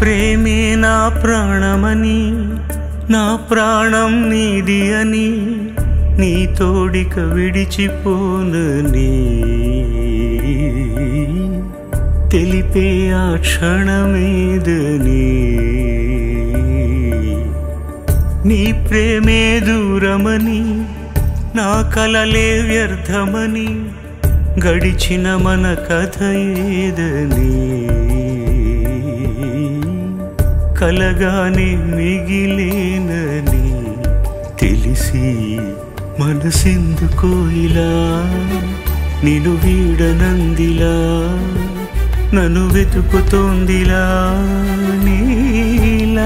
ప్రేమే నా ప్రాణమని నా ప్రాణం నీది అని నీ తోడిక విడిచిపోనని తెలిపే ఆ క్షణమేదని నీ ప్రేమే దూరమని నా కలలే వ్యర్థమని గడిచిన మన కథ ఏదని కలగానే మిగిలేనని తెలిసి మనసెందుకో ఇలా నిన్ను వీడనందిలా నన్ను వెతుకుతోందిలా నీలా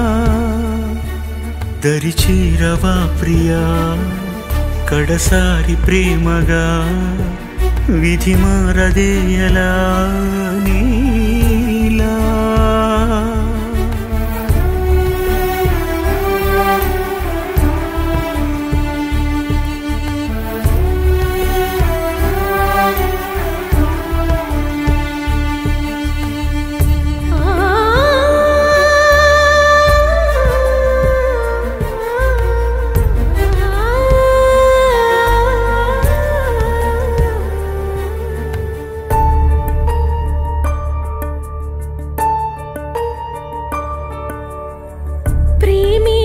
దరిచేరవా ప్రియా కడసారి ప్రేమగా విధి మారదేయలా నీలా ప్రేమే